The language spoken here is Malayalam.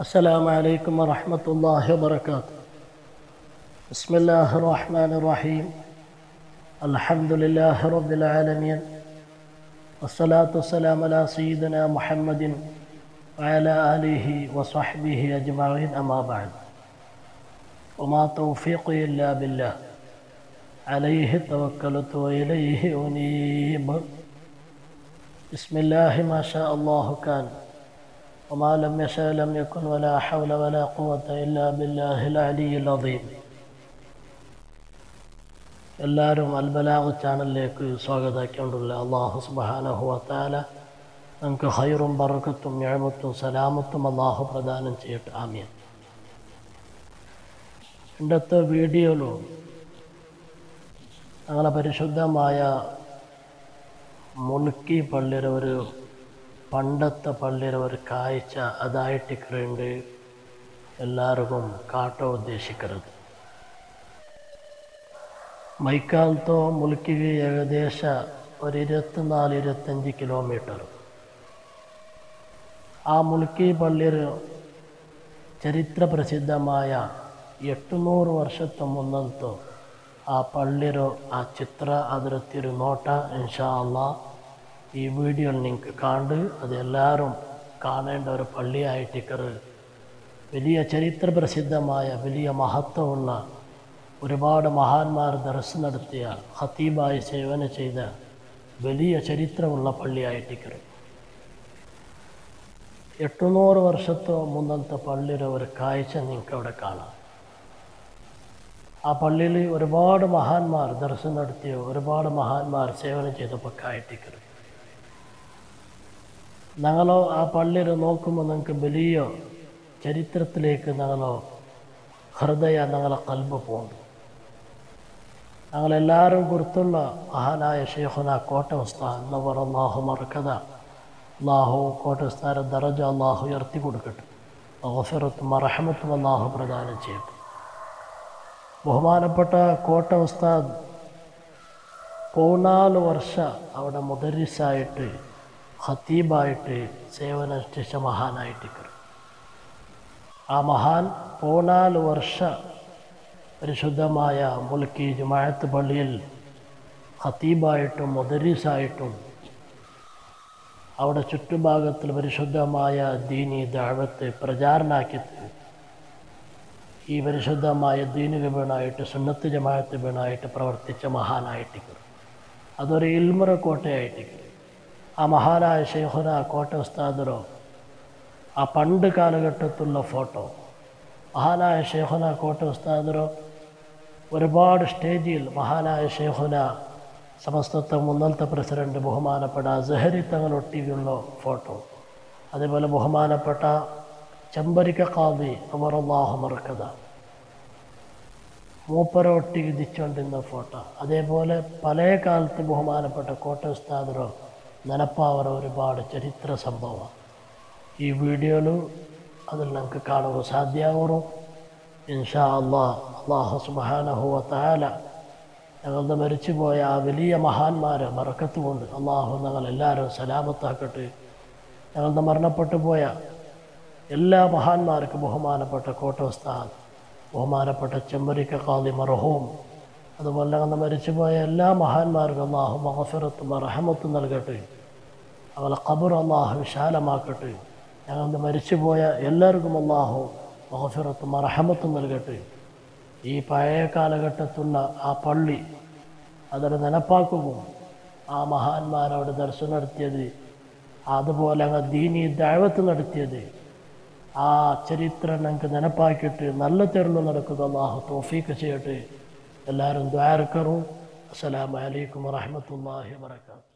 السلام عليكم ورحمة الله وبركاته بسم الله الرحمن الرحيم الحمد لله رب العالمين والصلاة والسلام على سيدنا محمد وعلى آله وصحبه أجمعين أما بعد وما توفيقي إلا بالله عليه توكلت وإليه أنيب بسم الله ما شاء الله كان وما لم يشاء لم يكن ولا حول ولا قوة إلا بالله العلي العظيم എല്ലാവരും അൽബലാഗ് ചാനലിലേക്ക് സ്വാഗതമാക്കിക്കൊണ്ടുള്ള അള്ളാഹു സുബാനഹു വത്താല നമുക്ക് ഹൈറും ബറക്കത്തും ഞാമത്തും സലാമത്തും അള്ളാഹു പ്രദാനം ചെയ്യട്ടെ ആമീൻ ഇന്നത്തെ വീഡിയോയിലും ഞങ്ങളെ പരിശുദ്ധമായ മുളുക്കി പള്ളിയുടെ ഒരു പണ്ടത്തെ പള്ളിയുടെ ഒരു കാഴ്ച അതായിട്ടിക്കുണ്ട് എല്ലാവർക്കും കാട്ടോ ഉദ്ദേശിക്കരുത് മൈക്കാലത്തോ മുളുക്കിക്ക് ഏകദേശ ഒരു ഇരുപത്തിനാല് ഇരുപത്തഞ്ച് കിലോമീറ്റർ ആ മുളുക്കി പള്ളിയിൽ ചരിത്ര പ്രസിദ്ധമായ എട്ടുനൂറ് വർഷത്തെ മുന്നത്തോ ആ പള്ളിയുടെ ആ ചിത്ര അതിരത്തിയൊരു നോട്ട ഇൻഷാ അള്ളാ ഈ വീഡിയോയിൽ നിങ്ങൾക്ക് കണ്ട് അത് എല്ലാവരും കാണേണ്ട ഒരു പള്ളിയായിട്ടിക്കറ് വലിയ ചരിത്ര പ്രസിദ്ധമായ വലിയ മഹത്വമുള്ള ഒരുപാട് മഹാന്മാർ ദർസ് നടത്തിയ ഹത്തീബായി സേവനം ചെയ്ത വലിയ ചരിത്രമുള്ള പള്ളിയായിട്ടിക്കറ് എട്ടുനൂറ് വർഷത്തോ മുന്നത്തെ പള്ളിയുടെ ഒരു കാഴ്ച നിങ്ങൾക്ക് അവിടെ കാണാം ആ പള്ളിയിൽ ഒരുപാട് മഹാന്മാർ ദർശനം നടത്തിയ ഒരുപാട് മഹാന്മാർ സേവനം ചെയ്തപ്പോൾ കായട്ടിക്കറ് ഞങ്ങളോ ആ പള്ളിയിൽ നോക്കുമ്പോൾ നിങ്ങൾക്ക് വലിയ ചരിത്രത്തിലേക്ക് ഞങ്ങളോ ഹൃദയ ഞങ്ങളെ കൽബ് പോകുന്നു ഞങ്ങളെല്ലാവരും കുറിച്ചുള്ള മഹാനായ ഷെയ്ഖുന കോട്ട ഉസ്താദ് എന്നവർ അള്ളാഹു മറക്കത അള്ളാഹു കോട്ട ഉസ്താദ് ദറജ അള്ളാഹു ഉയർത്തി കൊടുക്കട്ടെ ഗഫറത്തും മറഹമത്തും അള്ളാഹു പ്രദാനം ചെയ്യട്ടെ ബഹുമാനപ്പെട്ട കോട്ട ഉസ്താദ് പതിനാല് വർഷ അവിടെ മുദരിസായിട്ട് ഹത്തീബായിട്ട് സേവനനുഷ്ഠിച്ച മഹാനായിട്ട് ആ മഹാൻ പതിനാല് വർഷ പരിശുദ്ധമായ മുൽക്കി ജുമായത്ത് പള്ളിയിൽ ഹത്തീബായിട്ടും മുദരീസായിട്ടും അവിടെ ചുറ്റുഭാഗത്തിൽ പരിശുദ്ധമായ ദീനി ദാവത്ത് പ്രചാരണാക്കിയത് ഈ പരിശുദ്ധമായ ദീനിക വീണായിട്ട് സുന്നത്ത് ജമായത്ത് വീണായിട്ട് പ്രവർത്തിച്ച മഹാനായിട്ട് അതൊരു ഇൽമുറ കോട്ടയായിട്ട് ആ മഹാനായ ഷെയ്ഖുന കോട്ട ഉസ്താദറോ ആ പണ്ട് കാലഘട്ടത്തിലുള്ള ഫോട്ടോ മഹാനായ ഷെയ്ഖുന കോട്ട ഉസ്താദറോ ഒരുപാട് സ്റ്റേജിൽ മഹാനായ ഷെയ്ഖുന സമസ്തത്തെ മുന്നത്തെ പ്രസിഡന്റ് ബഹുമാനപ്പെട്ട സഹരി തങ്ങളൊട്ടിയുള്ള ഫോട്ടോ അതേപോലെ ബഹുമാനപ്പെട്ട ചെമ്പരിക്ക കാവി അവർ അള്ളാഹു മറക്കത മൂപ്പര ഒട്ടി വിധിച്ചുകൊണ്ടിരുന്ന ഫോട്ടോ അതേപോലെ പല കാലത്ത് ബഹുമാനപ്പെട്ട കോട്ട ഉസ്താദറോ നനപ്പാവറ ഒരുപാട് ചരിത്ര സംഭവം ഈ വീഡിയോയിൽ അതിൽ നമുക്ക് കാണുക സാധ്യമാകും ഇൻഷാ അള്ളാഹ് അള്ളാഹു സുബാനഹുവ താല ഞങ്ങളുടെ മരിച്ചുപോയ ആ വലിയ മഹാന്മാരെ മറക്കത്ത് കൊണ്ട് അള്ളാഹു ഞങ്ങൾ എല്ലാവരും സലാമത്താക്കട്ടെ ഞങ്ങളുടെ മരണപ്പെട്ടു പോയ എല്ലാ മഹാന്മാർക്കും ബഹുമാനപ്പെട്ട കോട്ടോസ്താദ് ബഹുമാനപ്പെട്ട ചെമ്പരിക്ക കാതി മറഹവും അതുപോലെ ഞങ്ങളുടെ മരിച്ചുപോയ എല്ലാ മഹാന്മാർക്കും അള്ളാഹു മഹഫിറത്തും റഹമത്തും നൽകട്ടെ അവളെ ഖബർ അള്ളാഹു വിശാലമാക്കട്ടെ ഞങ്ങളുടെ മരിച്ചുപോയ എല്ലാവർക്കും അള്ളാഹു മഹഫിറത്തും റഹമത്തും നൽകട്ടെ ഈ പഴയ കാലഘട്ടത്തുള്ള ആ പള്ളി അതൊരു നിലപ്പാക്കുകയും ആ മഹാന്മാരവിടെ ദർശനം നടത്തിയത് അതുപോലെ അങ്ങ് ദീനി ദൈവത്ത് നടത്തിയത് ആ ചരിത്രം ഞങ്ങൾക്ക് നിലപ്പാക്കിയിട്ട് നല്ല തെരുള് നടക്കുക അള്ളാഹു തോഫീക്ക് ചെയ്യട്ടെ എല്ലാവരും ദ്വാരക്കറും അസ്സലാമലൈക്കും വറഹമത്തല്ലാഹി വാത്തു